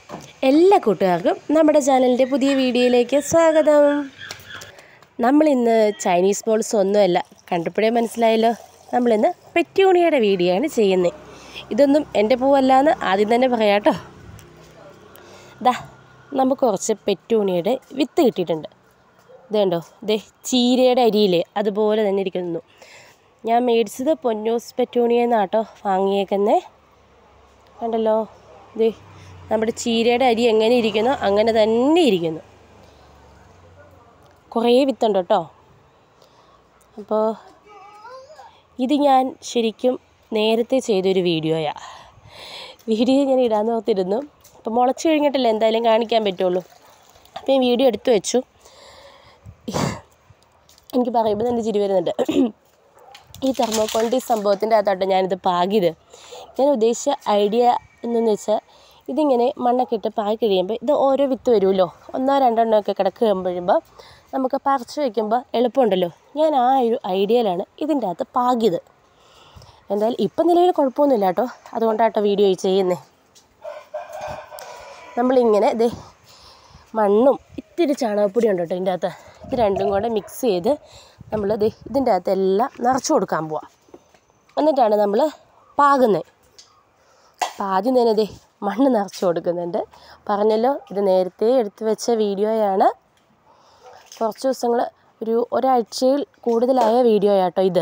എല്ലാ കൂട്ടുകാർക്കും നമ്മുടെ ചാനലിൻ്റെ പുതിയ വീഡിയോയിലേക്ക് സ്വാഗതം നമ്മളിന്ന് ചൈനീസ് ബോൾസ് ഒന്നുമല്ല കണ്ടപ്പോഴേ മനസ്സിലായല്ലോ നമ്മളിന്ന് പെറ്റ്യൂണിയുടെ വീഡിയോ ആണ് ചെയ്യുന്നത് ഇതൊന്നും എൻ്റെ പൂവല്ലാന്ന് ആദ്യം തന്നെ പറയാം കേട്ടോ ദാ നമുക്ക് കുറച്ച് പെറ്റൂണിയുടെ വിത്ത് കിട്ടിയിട്ടുണ്ട് ഇതുണ്ടോ ദേ ചീരയുടെ അരിയില്ലേ അതുപോലെ തന്നെ ഇരിക്കുന്നു ഞാൻ മേടിച്ചത് പൊന്നൂസ് പെറ്റൂണിയെന്നാട്ടോ വാങ്ങിയേക്കുന്നേ കണ്ടല്ലോ ദേ നമ്മുടെ ചീരയുടെ അരി എങ്ങനെ ഇരിക്കുന്നോ അങ്ങനെ തന്നെ ഇരിക്കുന്നു കുറേ വിത്തുണ്ട് കേട്ടോ അപ്പോൾ ഇത് ഞാൻ ശരിക്കും നേരത്തെ ചെയ്തൊരു വീഡിയോയാണ് വീഡിയോ ഞാൻ ഇടാൻ ഓർത്തിരുന്നു അപ്പോൾ മുളച്ച് കഴിഞ്ഞിട്ടല്ലേ എന്തായാലും കാണിക്കാൻ പറ്റുള്ളൂ അപ്പോൾ ഞാൻ വീഡിയോ എടുത്തു വെച്ചു എനിക്ക് പറയുമ്പോൾ തന്നെ ചിരി വരുന്നുണ്ട് ഈ തെർമോക്കോളിൻ്റെ ഈ സംഭവത്തിൻ്റെ അകത്തോട്ട് ഞാനിത് പാകിയത് ഞാൻ ഉദ്ദേശിച്ച ഐഡിയ എന്തെന്ന് വെച്ചാൽ ഇതിങ്ങനെ മണ്ണൊക്കെ ഇട്ട് പാകി കഴിയുമ്പോൾ ഇത് ഓരോ വിത്ത് വരുമല്ലോ ഒന്നോ രണ്ടെണ്ണോ ഒക്കെ കിടക്ക് കഴിയുമ്പോൾ നമുക്ക് പറിച്ച് വയ്ക്കുമ്പോൾ എളുപ്പമുണ്ടല്ലോ ഞാൻ ആ ഒരു ഐഡിയയിലാണ് ഇതിൻ്റെ അകത്ത് പാകിയത് എന്തായാലും ഇപ്പം നിലവിൽ കുഴപ്പമൊന്നുമില്ല കേട്ടോ അതുകൊണ്ടാട്ടോ വീഡിയോ ചെയ്യുന്നത് നമ്മളിങ്ങനെ ദേ മണ്ണും ഇത്തിരി ചാണകപ്പൊടി ഉണ്ട് കേട്ടോ ഇതിൻ്റെ അകത്ത് ഇത് രണ്ടും കൂടെ മിക്സ് ചെയ്ത് നമ്മൾ ദേ ഇതിൻ്റെ അകത്ത് എല്ലാം നിറച്ച് കൊടുക്കാൻ പോവാം എന്നിട്ടാണ് നമ്മൾ പാകുന്നത് അപ്പം ആദ്യം തന്നെ ദേ മണ്ണ് നിറച്ച് കൊടുക്കുന്നുണ്ട് പറഞ്ഞല്ലോ ഇത് നേരത്തെ എടുത്തു വെച്ച വീഡിയോയാണ് കുറച്ച് ദിവസങ്ങൾ ഒരു ഒരാഴ്ചയിൽ കൂടുതലായ വീഡിയോ ആട്ടോ ഇത്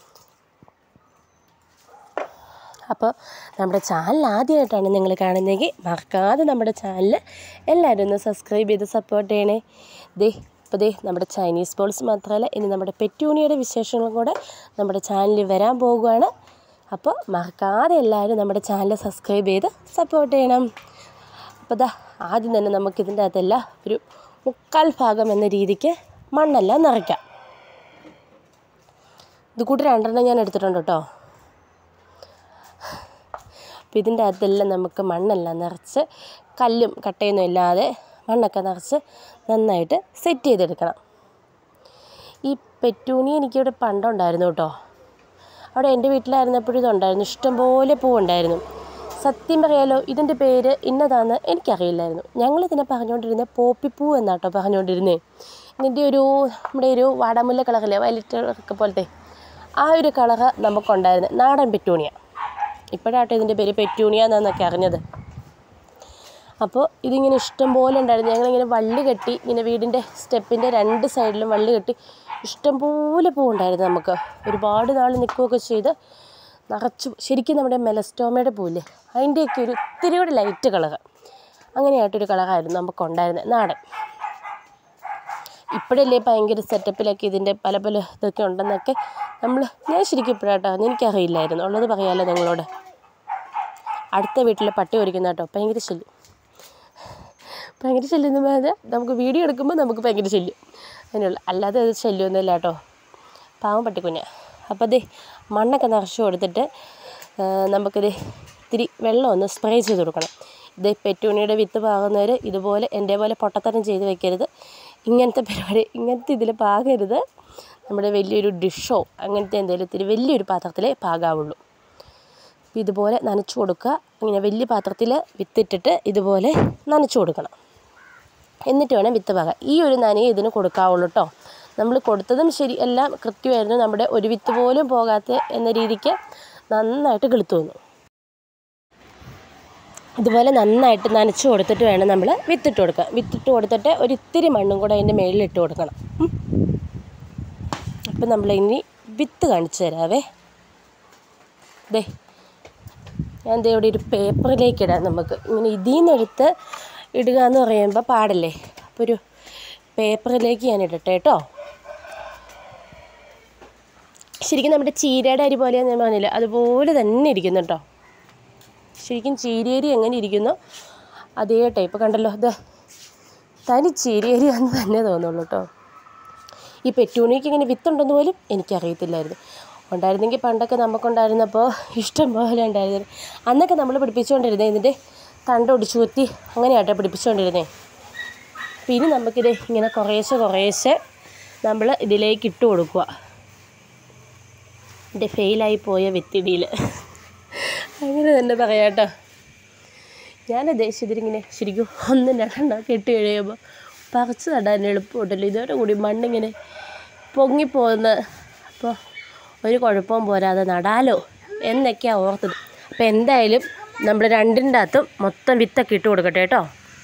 അപ്പോൾ നമ്മുടെ ചാനൽ ആദ്യമായിട്ടാണ് നിങ്ങൾ കാണുന്നതെങ്കിൽ മറക്കാതെ നമ്മുടെ ചാനൽ എല്ലാവരും ഒന്ന് സബ്സ്ക്രൈബ് ചെയ്ത് സപ്പോർട്ട് ചെയ്യണേ ദേ ഇപ്പോൾ ദേ നമ്മുടെ ചൈനീസ് ബോൾസ് മാത്രമല്ല ഇനി നമ്മുടെ പെറ്റൂണിയുടെ വിശേഷങ്ങളും കൂടെ നമ്മുടെ ചാനലിൽ വരാൻ പോകുകയാണ് അപ്പോൾ മറക്കാതെ എല്ലാവരും നമ്മുടെ ചാനൽ സബ്സ്ക്രൈബ് ചെയ്ത് സപ്പോർട്ട് ചെയ്യണം അപ്പോൾ ദാ ആദ്യം തന്നെ നമുക്കിതിൻ്റെ അകത്തെല്ലാം ഒരു മുക്കാൽ ഭാഗം എന്ന രീതിക്ക് മണ്ണെല്ലാം നിറയ്ക്കാം ഇത് കൂട്ടി രണ്ടെണ്ണം ഞാൻ എടുത്തിട്ടുണ്ട് കേട്ടോ അപ്പോൾ ഇതിൻ്റെ അകത്തെല്ലാം നമുക്ക് മണ്ണെല്ലാം നിറച്ച് കല്ലും കട്ടയൊന്നും ഇല്ലാതെ മണ്ണൊക്കെ നിറച്ച് നന്നായിട്ട് സെറ്റ് ചെയ്തെടുക്കണം ഈ പെറ്റൂണി എനിക്കിവിടെ പണ്ടുണ്ടായിരുന്നു കേട്ടോ അവിടെ എൻ്റെ വീട്ടിലായിരുന്നപ്പോഴും ഇതുണ്ടായിരുന്നു ഇഷ്ടംപോലെ പൂവുണ്ടായിരുന്നു സത്യം പറയാലോ ഇതിൻ്റെ പേര് ഇന്നതാന്ന് എനിക്കറിയില്ലായിരുന്നു ഞങ്ങളിതിനെ പറഞ്ഞുകൊണ്ടിരുന്നത് പോപ്പിപ്പൂ എന്നാട്ടോ പറഞ്ഞുകൊണ്ടിരുന്നത് ഇതിൻ്റെ ഒരു നമ്മുടെ ഒരു വാടാമുല്ല കളറില്ലേ വയലറ്റ് കളറൊക്കെ പോലത്തെ ആ ഒരു കളറ് നമുക്കുണ്ടായിരുന്നു നാടൻ പെറ്റൂണിയ ഇപ്പോഴാട്ടോ ഇതിൻ്റെ പേര് പെറ്റൂണിയ എന്നൊക്കെ അറിഞ്ഞത് അപ്പോൾ ഇതിങ്ങനെ ഇഷ്ടം പോലെ ഉണ്ടായിരുന്നു ഞങ്ങളിങ്ങനെ വള്ളി കെട്ടി ഇങ്ങനെ വീടിൻ്റെ സ്റ്റെപ്പിൻ്റെ രണ്ട് സൈഡിലും വള്ളി കെട്ടി ഇഷ്ടം പോലെ പൂവുണ്ടായിരുന്നു നമുക്ക് ഒരുപാട് നാൾ നിൽക്കുകയൊക്കെ ചെയ്ത് നിറച്ച് ശരിക്കും നമ്മുടെ മെലസ്റ്റോമയുടെ പൂവില്ലേ അതിൻ്റെയൊക്കെ ഒരു ഇത്തിരി കൂടി ലൈറ്റ് കളറ് അങ്ങനെയായിട്ടൊരു കളറായിരുന്നു നമുക്കുണ്ടായിരുന്നത് നാടൻ ഇപ്പോഴല്ലേ ഭയങ്കര സെറ്റപ്പിലൊക്കെ ഇതിൻ്റെ പല പല ഇതൊക്കെ ഉണ്ടെന്നൊക്കെ നമ്മൾ ഞാൻ ശരിക്കും ഇപ്പോഴാട്ടോ എനിക്കറിയില്ലായിരുന്നു ഉള്ളത് പറയാമല്ലോ നിങ്ങളോട് അടുത്ത വീട്ടിലെ പട്ടി ഒരുക്കുന്ന കേട്ടോ ഭയങ്കര ശല്യം ഭയങ്കര ശല്യം എന്ന് പറഞ്ഞാൽ നമുക്ക് വീഡിയോ എടുക്കുമ്പോൾ നമുക്ക് ഭയങ്കര ശല്യം അതിനുള്ള അല്ലാതെ അത് ശല്യമൊന്നുമില്ല കേട്ടോ പാവം പട്ടിക്കുഞ്ഞ് അപ്പോൾ അതേ മണ്ണൊക്കെ നിറച്ച് കൊടുത്തിട്ട് നമുക്കിത് ഇത്തിരി വെള്ളം ഒന്ന് സ്പ്രേ ചെയ്ത് കൊടുക്കണം ഇത് പെറ്റൂണിയുടെ വിത്ത് പാകുന്നവർ ഇതുപോലെ എൻ്റെ പോലെ പൊട്ടത്തരം ചെയ്ത് വെക്കരുത് ഇങ്ങനത്തെ പരിപാടി ഇങ്ങനത്തെ ഇതിൽ പാകരുത് നമ്മുടെ വലിയൊരു ഡിഷോ അങ്ങനത്തെ എന്തെങ്കിലും ഇത്തിരി വലിയൊരു പാത്രത്തിലേ പാകാവുള്ളൂ ഇതുപോലെ നനച്ചു കൊടുക്കുക ഇങ്ങനെ വലിയ പാത്രത്തിൽ വിത്തിട്ടിട്ട് ഇതുപോലെ നനച്ചു കൊടുക്കണം എന്നിട്ട് വേണം വിത്ത് പാകാൻ ഈ ഒരു നനയെ ഇതിന് കൊടുക്കാവുള്ളൂ കേട്ടോ നമ്മൾ കൊടുത്തതും ശരി എല്ലാം കൃത്യമായിരുന്നു നമ്മുടെ ഒരു വിത്ത് പോലും പോകാത്ത എന്ന രീതിക്ക് നന്നായിട്ട് കിളുത്തു വന്നു ഇതുപോലെ നന്നായിട്ട് നനച്ച് കൊടുത്തിട്ട് വേണം നമ്മൾ വിത്തിട്ട് കൊടുക്കാൻ വിത്തിട്ട് കൊടുത്തിട്ട് ഒരു ഇത്തിരി മണ്ണും കൂടെ അതിൻ്റെ മേളിൽ ഇട്ട് കൊടുക്കണം അപ്പം നമ്മൾ ഇനി വിത്ത് കാണിച്ചു തരാവേ ദേ ഞാൻ ദേ ഇവിടെ ഒരു പേപ്പറിലേക്ക് ഇടാം നമുക്ക് ഇങ്ങനെ ഇതിൽ നിന്ന് എടുത്ത് ഇടുക എന്ന് പറയുമ്പോൾ പാടല്ലേ അപ്പോൾ ഒരു പേപ്പറിലേക്ക് ഞാൻ ഇടട്ടെ കേട്ടോ ശരിക്കും നമ്മുടെ ചീരയുടെ അരി പോലെയാണ് ഞാൻ പറഞ്ഞില്ല അതുപോലെ തന്നെ ഇരിക്കുന്നു കേട്ടോ ശരിക്കും ചീരയരി എങ്ങനെ ഇരിക്കുന്നു അതേ ടൈപ്പ് കണ്ടല്ലോ ഇത് തനി ചീരയരി എന്ന് തന്നെ തോന്നുള്ളൂ കേട്ടോ ഈ പെറ്റൂണിക്ക് ഇങ്ങനെ വിത്തുണ്ടെന്ന് പോലും എനിക്കറിയത്തില്ലായിരുന്നു ഉണ്ടായിരുന്നെങ്കിൽ പണ്ടൊക്കെ നമുക്കുണ്ടായിരുന്നപ്പോൾ ഇഷ്ടം പോലെ ഉണ്ടായിരുന്നു അന്നൊക്കെ നമ്മൾ പിടിപ്പിച്ചുകൊണ്ടിരുന്നത് ഇതിൻ്റെ തണ്ട് ഒടിച്ചു കുത്തി അങ്ങനെയാട്ടോ പിടിപ്പിച്ചുകൊണ്ടിരുന്നത് പിന്നെ നമുക്കിത് ഇങ്ങനെ കുറേശ്ശെ കുറേശ്ശെ നമ്മൾ ഇതിലേക്ക് ഇട്ട് കൊടുക്കുക എൻ്റെ ഫെയിലായി പോയ വിത്തിടിയിൽ അങ്ങനെ തന്നെ പറയാം കേട്ടോ ഞാൻ ഉദ്ദേശിച്ചതിരിങ്ങനെ ശരിക്കും ഒന്നും രണ്ടെണ്ണം കെട്ടി കഴിയുമ്പോൾ പറിച്ച് നടാൻ എളുപ്പമുണ്ടല്ലോ ഇതോടെ കൂടി മണ്ണിങ്ങനെ പൊങ്ങിപ്പോകുന്ന അപ്പോൾ ഒരു കുഴപ്പവും പോരാതെ നടാലോ എന്നൊക്കെയാണ് ഓർത്തത് അപ്പോൾ എന്തായാലും നമ്മൾ രണ്ടിൻ്റെ അകത്തും മൊത്തം വിത്തൊക്കെ ഇട്ട് കൊടുക്കട്ടെ കേട്ടോ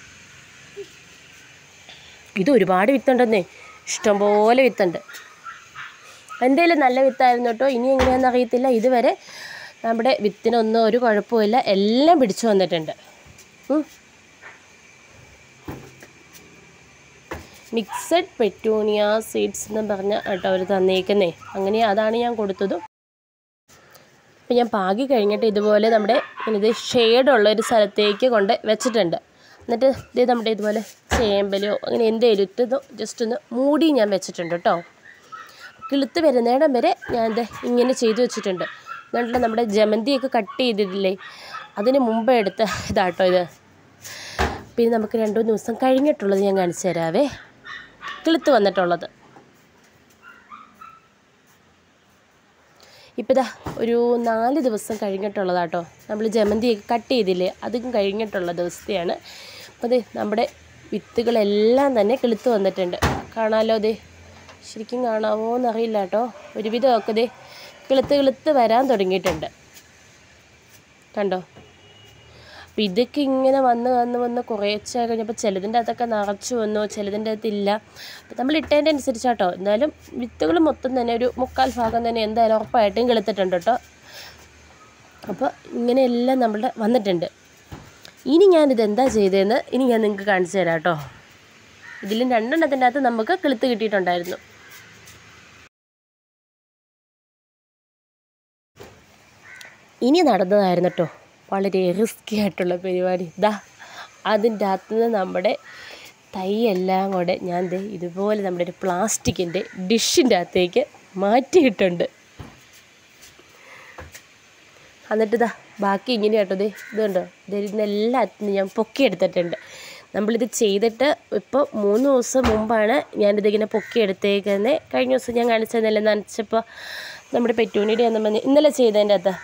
ഇത് ഒരുപാട് വിത്തുണ്ടെന്നേ ഇഷ്ടംപോലെ വിത്തുണ്ട് എന്തായാലും നല്ല വിത്തായിരുന്നു കേട്ടോ ഇനി എങ്ങനെയാണെന്ന് അറിയത്തില്ല ഇതുവരെ നമ്മുടെ വിത്തിനൊന്നും ഒരു കുഴപ്പമില്ല എല്ലാം പിടിച്ചു വന്നിട്ടുണ്ട് ഉം. മിക്സഡ് പെറ്റൂണിയ സീഡ്സ് എന്ന് പറഞ്ഞ കേട്ടോ അവർ തന്നേക്കുന്നേ അങ്ങനെ അതാണ് ഞാൻ കൊടുത്തതും അപ്പം ഞാൻ പാകി കഴിഞ്ഞിട്ട് ഇതുപോലെ നമ്മുടെ ഇത് ഷെയ്ഡുള്ള ഒരു സ്ഥലത്തേക്ക് കൊണ്ട് വെച്ചിട്ടുണ്ട് എന്നിട്ട് ഇത് നമ്മുടെ ഇതുപോലെ ചേമ്പലോ അങ്ങനെ എന്തെങ്കിലും ഇട്ട് ജസ്റ്റ് ഒന്ന് മൂടി ഞാൻ വെച്ചിട്ടുണ്ട് കേട്ടോ കിളുത്ത് വരുന്നിടം വരെ ഞാൻ ഇത് ഇങ്ങനെ ചെയ്തു വെച്ചിട്ടുണ്ട് എന്നിട്ട് നമ്മുടെ ജമന്തിയൊക്കെ കട്ട് ചെയ്തിട്ടില്ലേ അതിന് മുമ്പ് എടുത്ത ഇതാട്ടോ ഇത് പിന്നെ നമുക്ക് രണ്ട് മൂന്ന് ദിവസം കഴിഞ്ഞിട്ടുള്ളത് ഞാൻ കാണിച്ചു തരാവേ കിളുത്ത് വന്നിട്ടുള്ളത് ഇപ്പം ഇതാ ഒരു നാല് ദിവസം കഴിഞ്ഞിട്ടുള്ളതാട്ടോ നമ്മൾ ജമന്തിയൊക്കെ കട്ട് ചെയ്തില്ലേ അതും കഴിഞ്ഞിട്ടുള്ള ദിവസത്തെയാണ് അപ്പോൾ അതെ നമ്മുടെ വിത്തുകളെല്ലാം തന്നെ കിളുത്ത് വന്നിട്ടുണ്ട് കാണാമല്ലോ അതെ ശരിക്കും കാണാമോ എന്നറിയില്ല കേട്ടോ ഒരുവിധമൊക്കെ ദേ കിളുത്ത് കിളുത്ത് വരാൻ തുടങ്ങിയിട്ടുണ്ട് കണ്ടോ അപ്പോൾ ഇതൊക്കെ ഇങ്ങനെ വന്ന് വന്ന് വന്ന് കുറേശ്ശെ കഴിഞ്ഞപ്പോൾ ചിലതിൻ്റെ അകത്തൊക്കെ നിറച്ച് വന്നു ചിലതിൻ്റെ അകത്തില്ല അപ്പോൾ നമ്മൾ ഇട്ടതിൻ്റെ അനുസരിച്ചാട്ടോ എന്തായാലും വിത്തുകൾ മൊത്തം തന്നെ ഒരു മുക്കാൽ ഭാഗം തന്നെ എന്തായാലും ഉറപ്പായിട്ടും കിളുത്തിട്ടുണ്ട് കേട്ടോ അപ്പോൾ ഇങ്ങനെയെല്ലാം നമ്മളുടെ വന്നിട്ടുണ്ട് ഇനി ഞാനിത് എന്താ ചെയ്തതെന്ന് ഇനി ഞാൻ നിങ്ങൾക്ക് കാണിച്ചു തരാം കേട്ടോ ഇതിലും രണ്ടെണ്ണത്തിൻ്റെ അകത്ത് നമുക്ക് കിളുത്ത് കിട്ടിയിട്ടുണ്ടായിരുന്നു ഇനി നടന്നതായിരുന്നു കേട്ടോ വളരെ റിസ്കി ആയിട്ടുള്ള പരിപാടി ഇതാ അതിൻ്റെ അകത്ത് നിന്ന് നമ്മുടെ തൈ എല്ലാം കൂടെ ഞാൻ ദേ ഇതുപോലെ നമ്മുടെ ഒരു പ്ലാസ്റ്റിക്കിൻ്റെ ഡിഷിൻ്റെ അകത്തേക്ക് മാറ്റിയിട്ടുണ്ട് എന്നിട്ട് ഇതാ ബാക്കി ഇങ്ങനെ കേട്ടോ ദേ ഇതുണ്ടോ ഇതിനെല്ലാത്തിനും ഞാൻ പൊക്കിയെടുത്തിട്ടുണ്ട് നമ്മളിത് ചെയ്തിട്ട് ഇപ്പോൾ മൂന്ന് ദിവസം മുമ്പാണ് ഞാനിതിങ്ങനെ പൊക്കിയെടുത്തേക്കുന്നത് കഴിഞ്ഞ ദിവസം ഞാൻ കാണിച്ചതല്ലേ നനച്ചപ്പോൾ നമ്മുടെ പെറ്റൂണിയുടെ ഒന്നും വന്ന് ഇന്നലെ ചെയ്തതിൻ്റെ അകത്ത്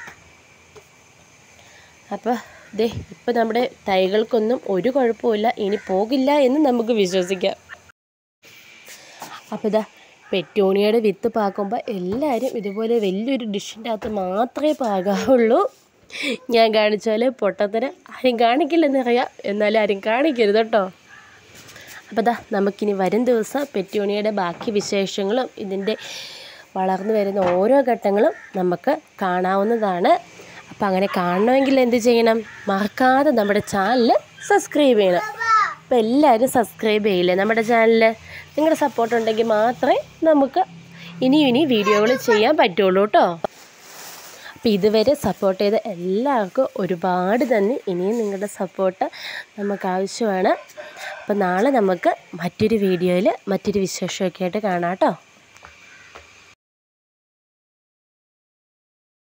അപ്പോൾ ദേ ഇപ്പോൾ നമ്മുടെ തൈകൾക്കൊന്നും ഒരു കുഴപ്പമില്ല ഇനി പോകില്ല എന്ന് നമുക്ക് വിശ്വസിക്കാം അപ്പോൾ ഇതാ പെറ്റൂണിയുടെ വിത്ത് പാക്കുമ്പോൾ എല്ലാവരും ഇതുപോലെ വലിയൊരു ഡിഷിൻ്റെ അകത്ത് മാത്രമേ പാകാവുള്ളൂ ഞാൻ കാണിച്ച പോലെ പൊട്ടത്തരം ആരും കാണിക്കില്ലെന്നറിയാം എന്നാലും ആരും കാണിക്കരുത് കേട്ടോ അപ്പോൾ ദാ നമുക്കിനി വരും ദിവസം പെറ്റൂണിയുടെ ബാക്കി വിശേഷങ്ങളും ഇതിൻ്റെ വളർന്നു വരുന്ന ഓരോ ഘട്ടങ്ങളും നമുക്ക് കാണാവുന്നതാണ് അപ്പം അങ്ങനെ കാണണമെങ്കിൽ എന്ത് ചെയ്യണം മറക്കാതെ നമ്മുടെ ചാനൽ സബ്സ്ക്രൈബ് ചെയ്യണം അപ്പം എല്ലാവരും സബ്സ്ക്രൈബ് ചെയ്യില്ലേ നമ്മുടെ ചാനലിൽ നിങ്ങളുടെ സപ്പോർട്ട് ഉണ്ടെങ്കിൽ മാത്രമേ നമുക്ക് ഇനിയും ഇനി വീഡിയോകൾ ചെയ്യാൻ പറ്റുള്ളൂ കേട്ടോ അപ്പോൾ ഇതുവരെ സപ്പോർട്ട് ചെയ്ത എല്ലാവർക്കും ഒരുപാട് നന്ദി ഇനിയും നിങ്ങളുടെ സപ്പോർട്ട് നമുക്ക് ആവശ്യമാണ് അപ്പോൾ നാളെ നമുക്ക് മറ്റൊരു വീഡിയോയിൽ മറ്റൊരു വിശേഷമൊക്കെ ആയിട്ട് കാണാം കേട്ടോ